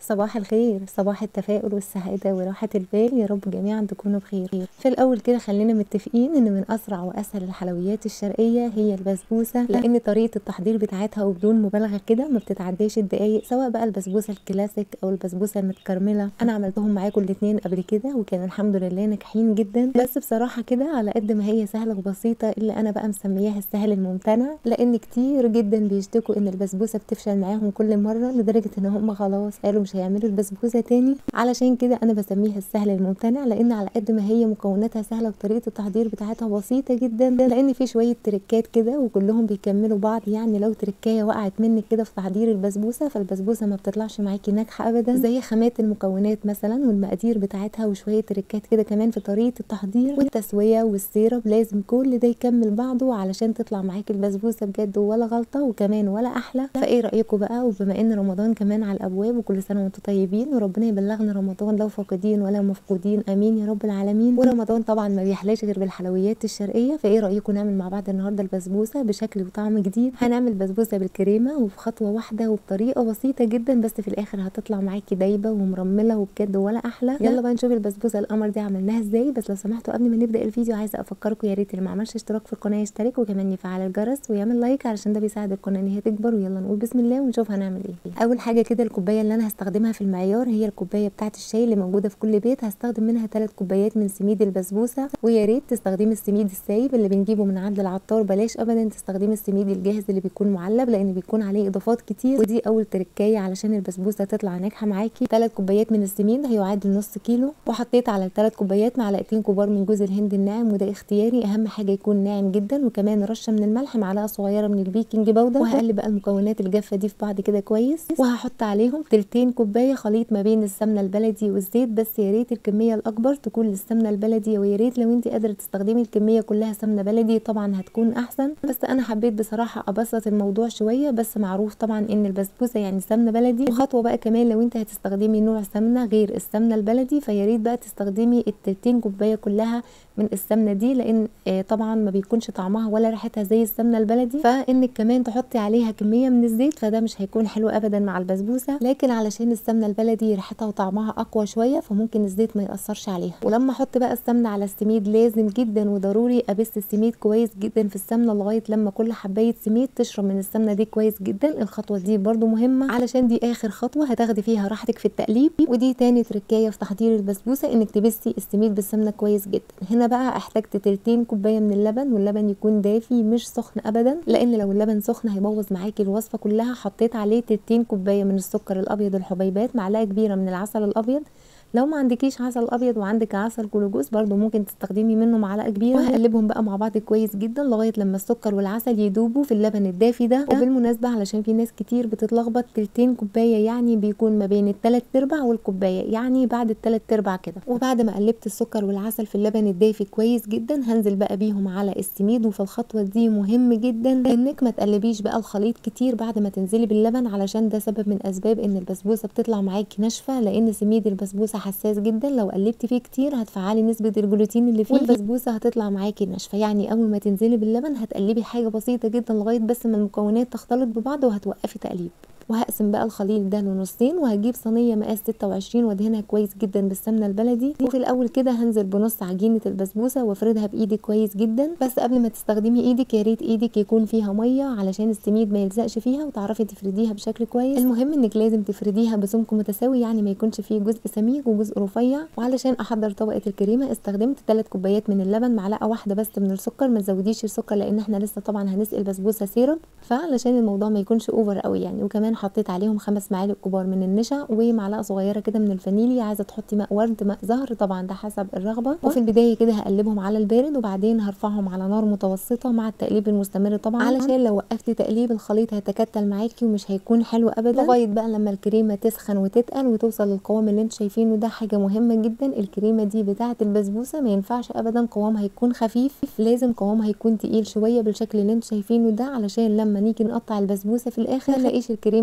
صباح الخير صباح التفاؤل والسعادة وراحة البال يا رب جميعا تكونوا بخير في الأول كده خلينا متفقين إن من أسرع وأسهل الحلويات الشرقية هي البسبوسة لأن طريقة التحضير بتاعتها وبدون مبالغة كده ما بتتعداش الدقايق سواء بقى البسبوسة الكلاسيك أو البسبوسة المتكرملة أنا عملتهم معاكم الاتنين قبل كده وكان الحمد لله ناجحين جدا بس بصراحة كده على قد ما هي سهلة وبسيطة إلا أنا بقى مسمياها السهل الممتنع لأن كتير جدا بيشتكوا إن البسبوسة بتفشل معاهم كل مرة لدرجة إن هم خلاص قالوا مش هيعملوا البسبوسه تاني علشان كده انا بسميها السهل الممتنع لان على قد ما هي مكوناتها سهله وطريقه التحضير بتاعتها بسيطه جدا لان في شويه تريكات كده وكلهم بيكملوا بعض يعني لو تركايه وقعت منك كده في تحضير البسبوسه فالبسبوسه ما بتطلعش معاكي ناجحه ابدا زي خامات المكونات مثلا والمقادير بتاعتها وشويه تريكات كده كمان في طريقه التحضير والتسويه والسيرب لازم كل ده يكمل بعضه علشان تطلع معاكي البسبوسه بجد ولا غلطه وكمان ولا احلى فايه رايكم بقى وبما ان رمضان كمان على الابواب وكل سنه وانتم طيبين وربنا يبلغنا رمضان لو فاقدين ولا مفقودين امين يا رب العالمين ورمضان طبعا ما بيحلاش غير بالحلويات الشرقيه فايه رايكم نعمل مع بعض النهارده البسبوسه بشكل وطعم جديد هنعمل بسبوسه بالكريمه وفي خطوه واحده وبطريقه بسيطه جدا بس في الاخر هتطلع معاكي دايبه ومرمله وبجد ولا احلى يلا بقى نشوف البسبوسه القمر دي عملناها ازاي بس لو سمحتوا قبل ما نبدا الفيديو عايزه افكركم يا ريت اللي ما عملش اشتراك في القناه يشترك وكمان يفعل الجرس ويعمل لايك علشان ده بيساعد القناه ان هي تكبر ويلا نقول بسم الله ونشوف هنعمل ايه اول حاجه كده الكوبايه اللي انا هستخدمها في المعيار هي الكوبايه بتاعه الشاي اللي موجوده في كل بيت هستخدم منها 3 كوبايات من سميد البسبوسه ويا ريت تستخدمي السميد السايب اللي بنجيبه من عند العطار بلاش ابدا تستخدمي السميد الجاهز اللي بيكون معلب لان بيكون عليه اضافات كتير ودي اول تركايه علشان البسبوسه تطلع ناجحه معاكي 3 كوبايات من السميد هيعادل نص كيلو وحطيت على الثلاث كوبايات معلقتين كبار من جوز الهند الناعم وده اختياري اهم حاجه يكون ناعم جدا وكمان رشه من الملح معلقه صغيره من البيكنج باودر وهقلب بقى المكونات الجافه دي في بعض كده كويس وهحط عليهم تلتين كوبايه خليط ما بين السمنه البلدي والزيت بس يا ريت الكميه الاكبر تكون للسمنه البلدي ويا ريت لو انت قادره تستخدمي الكميه كلها سمنه بلدي طبعا هتكون احسن بس انا حبيت بصراحه ابسط الموضوع شويه بس معروف طبعا ان البسبوسه يعني سمنه بلدي وخطوه بقى كمان لو انت هتستخدمي نوع سمنه غير السمنه البلدي فيا ريت بقى تستخدمي التلتين كوبايه كلها من السمنه دي لان آه طبعا ما بيكونش طعمها ولا ريحتها زي السمنه البلدي فانك كمان تحطي عليها كميه من الزيت فده مش هيكون حلو ابدا مع البسبوسه لكن علشان السمنه البلدي ريحتها وطعمها اقوى شويه فممكن الزيت ما ياثرش عليها ولما احط بقى السمنه على السميد لازم جدا وضروري ابس السميد كويس جدا في السمنه لغايه لما كل حبايه سميد تشرب من السمنه دي كويس جدا الخطوه دي برده مهمه علشان دي اخر خطوه هتاخدي فيها راحتك في التقليب ودي تاني تركايه في تحضير البسبوسه انك تبسي السميد بالسمنه كويس جدا هنا بقى احتجت تلتين كوبايه من اللبن واللبن يكون دافي مش سخن ابدا لان لو اللبن سخن هيبوظ معاكي الوصفه كلها حطيت عليه تلتين كوبايه من السكر الابيض الحبيبات معلقه كبيره من العسل الابيض لو ما عندكيش عسل ابيض وعندك عسل جلوكوز برده ممكن تستخدمي منه معلقه كبيره وهقلبهم بقى مع بعض كويس جدا لغايه لما السكر والعسل يدوبوا في اللبن الدافي ده وبالمناسبه علشان في ناس كتير بتتلخبط تلتين كوبايه يعني بيكون ما بين الثلاث ارباع والكوبايه يعني بعد الثلاث ارباع كده وبعد ما قلبت السكر والعسل في اللبن الدافي كويس جدا هنزل بقى بيهم على السميد وفي الخطوه دي مهم جدا انك ما تقلبيش بقى الخليط كتير بعد ما تنزلي باللبن علشان ده سبب من اسباب ان البسبوسه بتطلع معاكي ناشفه لان سميد البسبوسه حساس جدا لو قلبتي فيه كتير هتفعلي نسبه الجلوتين اللي فيه والبسبوسه هتطلع معاكي ناشفه يعني اول ما تنزلي باللبن هتقلبي حاجه بسيطه جدا لغايه بس ما المكونات تختلط ببعض وهتوقفي تقليب وهقسم بقى الخليط ده لنصين وهجيب صينيه مقاس 26 وادهنها كويس جدا بالسمنه البلدي وفي الاول كده هنزل بنص عجينه البسبوسه وافردها بايدي كويس جدا بس قبل ما تستخدمي ايدك يا ريت ايدك يكون فيها ميه علشان السميد ما يلزقش فيها وتعرفي تفرديها بشكل كويس المهم انك لازم تفرديها بسمك متساوي يعني ما يكونش فيه جزء سميك وجزء رفيع وعلشان احضر طبقه الكريمه استخدمت 3 كوبايات من اللبن معلقه واحده بس من السكر ما تزوديش السكر لان احنا لسه طبعا هنسقي البسبوسه سيرب فعلشان الموضوع ما يكونش اوفر قوي يعني وكمان حطيت عليهم خمس معالق كبار من النشا ومعلقه صغيره كده من الفانيليا عايزه تحطي ماء ورد ماء زهر طبعا ده حسب الرغبه وفي البدايه كده هقلبهم على البارد وبعدين هرفعهم على نار متوسطه مع التقليب المستمر طبعا علشان لو وقفتي تقليب الخليط هيتكتل معاكي ومش هيكون حلو ابدا لغايه بقى لما الكريمه تسخن وتتقل وتوصل للقوام اللي انتوا شايفينه ده حاجه مهمه جدا الكريمه دي بتاعه البسبوسه ما ينفعش ابدا قوامها يكون خفيف لازم قوامها يكون تقيل شويه بالشكل اللي انتوا شايفينه ده علشان لما نيجي نقطع البسبوسه في الاخر ما نلاقيش الكريمه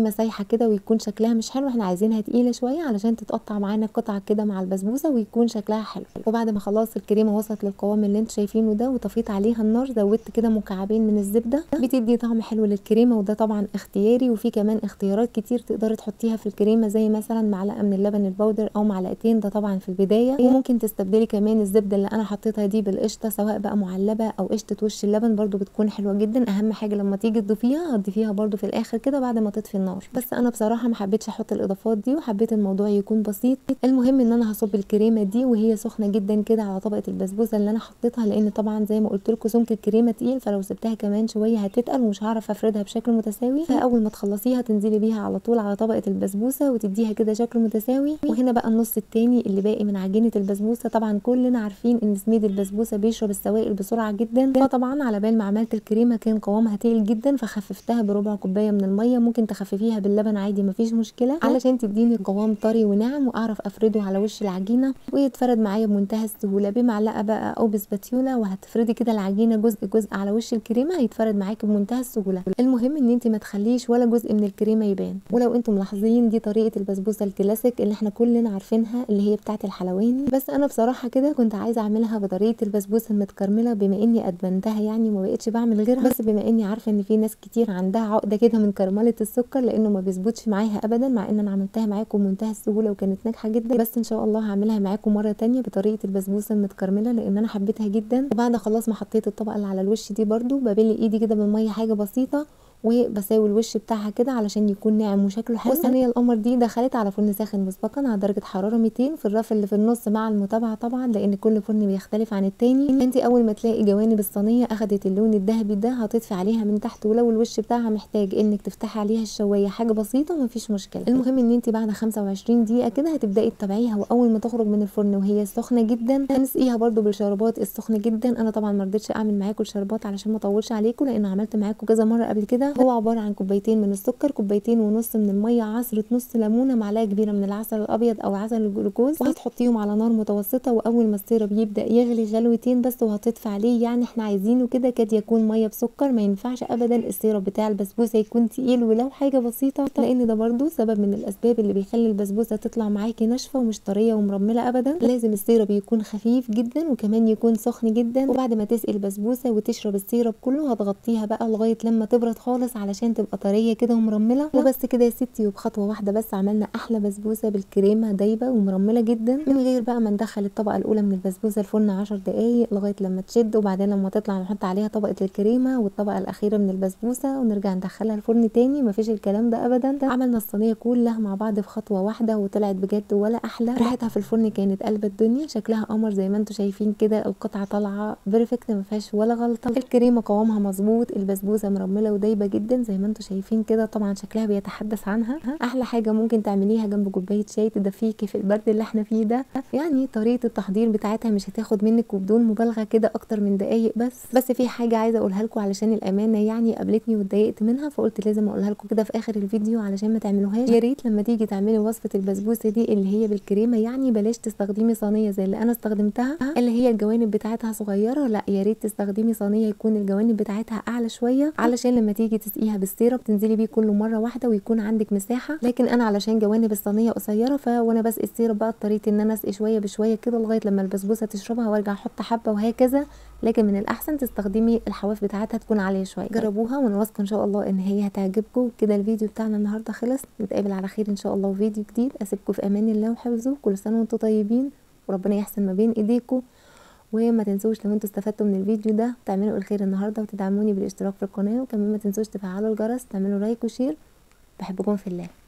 كريمه سايحه كده ويكون شكلها مش حلو احنا عايزينها تقيله شويه علشان تتقطع معانا قطع كده مع البسبوسه ويكون شكلها حلو وبعد ما خلاص الكريمه وصلت للقوام اللي انتوا شايفينه ده وطفيت عليها النار زودت كده مكعبين من الزبده بتدي طعم حلو للكريمه وده طبعا اختياري وفي كمان اختيارات كتير تقدري تحطيها في الكريمه زي مثلا معلقه من اللبن البودر او معلقتين ده طبعا في البدايه وممكن تستبدلي كمان الزبده اللي انا حطيتها دي بالقشطه سواء بقى معلبه او قشطه وش اللبن برده بتكون حلوه جدا اهم حاجه لما تيجي تضيفيها هتضيفيها برده في الاخر كده بعد ما تطفي النار بس انا بصراحه ما حبيتش احط الاضافات دي وحبيت الموضوع يكون بسيط المهم ان انا هصب الكريمه دي وهي سخنه جدا كده على طبقه البسبوسه اللي انا حطيتها لان طبعا زي ما قلت لكم سمك الكريمه تقيل فلو سبتها كمان شويه هتتقل ومش هعرف افردها بشكل متساوي فاول ما تخلصيها تنزلي بيها على طول على طبقه البسبوسه وتديها كده شكل متساوي وهنا بقى النص التاني اللي باقي من عجينه البسبوسه طبعا كلنا عارفين ان سميد البسبوسه بيشرب السوائل بسرعه جدا فطبعا على بال ما عملت الكريمه كان قوامها تقيل جدا فخففتها بربع كوبايه من الميه ممكن تخففيها باللبن عادي مفيش مشكله علشان تديني قوام طري وناعم واعرف افرده على وش العجينه ويتفرد معايا بمنتهى السهوله بمعلقه بقى او بسباتيولا وهتفردي كده العجينه جزء جزء على وش الكريمه هيتفرد معاكي بمنتهى السهوله المهم ان انت ما تخليش ولا جزء من الكريمه يبان ولو انتم ملاحظين دي طريقه البسبوسه الكلاسيك اللي احنا كلنا عارفينها اللي هي بتاعه الحلواني بس انا بصراحه كده كنت عايزه اعملها بطريقه البسبوسه المتكرمله بما اني ادمنتها يعني وما بقتش بعمل غيرها بس بما اني عارفه ان في ناس كتير عندها عقده كده من كرمله السكر لانه ما بيظبطش معاها ابدا مع ان انا عملتها معاكم بمنتهى السهوله وكانت ناجحه جدا بس ان شاء الله هعملها معاكم مره تانية بطريقه البسبوسه المتكرمله لان انا حبيتها جدا وبعد خلاص ما حطيت الطبقه اللي على الوش دي برده ببل ايدي كده بالميه حاجه بسيطه وبساوي الوش بتاعها كده علشان يكون ناعم وشكله حلو والصينيه القمر دي دخلت على فرن ساخن مسبقا على درجه حراره 200 في الرف اللي في النص مع المتابعه طبعا لان كل فرن بيختلف عن التاني انت اول ما تلاقي جوانب الصينيه اخدت اللون الذهبي ده هتطفي عليها من تحت ولو الوش بتاعها محتاج انك تفتحي عليها الشوايه حاجه بسيطه ومفيش مشكله المهم ان انت بعد 25 دقيقه كده هتبداي تتابعيها واول ما تخرج من الفرن وهي سخنه جدا هنسقيها برده بالشربات السخنه جدا انا طبعا ما رضيتش اعمل معاكم الشربات علشان ما اطولش عليكم لان عملت معاكم كذا مره قبل كده هو عباره عن كوبايتين من السكر كوبايتين ونص من الميه عصره نص ليمونه معلقه كبيره من العسل الابيض او عسل الجلوكوز وهتحطيهم على نار متوسطه واول ما السيرب يبدا يغلي غلوتين بس وهتطفي عليه يعني احنا عايزينه كده كاد يكون ميه بسكر ما ينفعش ابدا السيرب بتاع البسبوسه يكون تقيل ولو حاجه بسيطه لان ده برده سبب من الاسباب اللي بيخلي البسبوسه تطلع معاكي ناشفه ومش طريه ومرمله ابدا لازم السيرب يكون خفيف جدا وكمان يكون سخن جدا وبعد ما تسقي البسبوسه وتشرب السيرب كله هتغطيها بقى لغايه لما تبرد خالص علشان تبقى طريه كده ومرمله وبس كده يا ستي وبخطوه واحده بس عملنا احلى بسبوسه بالكريمه دايبه ومرمله جدا من غير بقى ما ندخل الطبقه الاولى من البسبوسه الفرن 10 دقائق لغايه لما تشد وبعدين لما تطلع نحط عليها طبقه الكريمه والطبقه الاخيره من البسبوسه ونرجع ندخلها الفرن تاني مفيش الكلام ده ابدا عملنا الصينيه كلها مع بعض في خطوه واحده وطلعت بجد ولا احلى ريحتها في الفرن كانت قلب الدنيا شكلها قمر زي ما انتم شايفين كده القطعه طالعه بيرفكت ما فيهاش ولا غلطه الكريمه قوامها مظبوط البسبوسه مرمله ودايبه جدا زي ما انتم شايفين كده طبعا شكلها بيتحدث عنها احلى حاجه ممكن تعمليها جنب كوبايه شاي تدفيكي في البرد اللي احنا فيه ده يعني طريقه التحضير بتاعتها مش هتاخد منك وبدون مبالغه كده اكتر من دقايق بس بس في حاجه عايزه اقولها لكم علشان الامانه يعني قابلتني واتضايقت منها فقلت لازم اقولها لكم كده في اخر الفيديو علشان ما تعملوهاش يا ريت لما تيجي تعملي وصفه البسبوسه دي اللي هي بالكريمه يعني بلاش تستخدمي صينيه زي اللي انا استخدمتها اللي هي الجوانب بتاعتها صغيره لا يا ريت تستخدمي صينيه يكون الجوانب بتاعتها اعلى شويه علشان لما تيجي تسقيها بالسيرب تنزلي بيه كله مره واحده ويكون عندك مساحه لكن انا علشان جوانب الصينيه قصيره ف وانا بسقي السيرب بقى اضطريت ان انا اسقي شويه بشويه كده لغايه لما البسبوسه تشربها وارجع احط حبه وهكذا لكن من الاحسن تستخدمي الحواف بتاعتها تكون عاليه شويه جربوها وانا واثقه ان شاء الله ان هي هتعجبكم كده الفيديو بتاعنا النهارده خلص نتقابل على خير ان شاء الله في فيديو جديد اسيبكم في امان الله وحفظه كل سنه وانتم طيبين وربنا يحسن ما بين ايديكم وما تنسوش لو انتوا استفدتوا من الفيديو ده تعملوا الخير النهارده وتدعموني بالاشتراك في القناه وكمان ما تنسوش تفعلوا الجرس تعملوا لايك وشير بحبكم في الله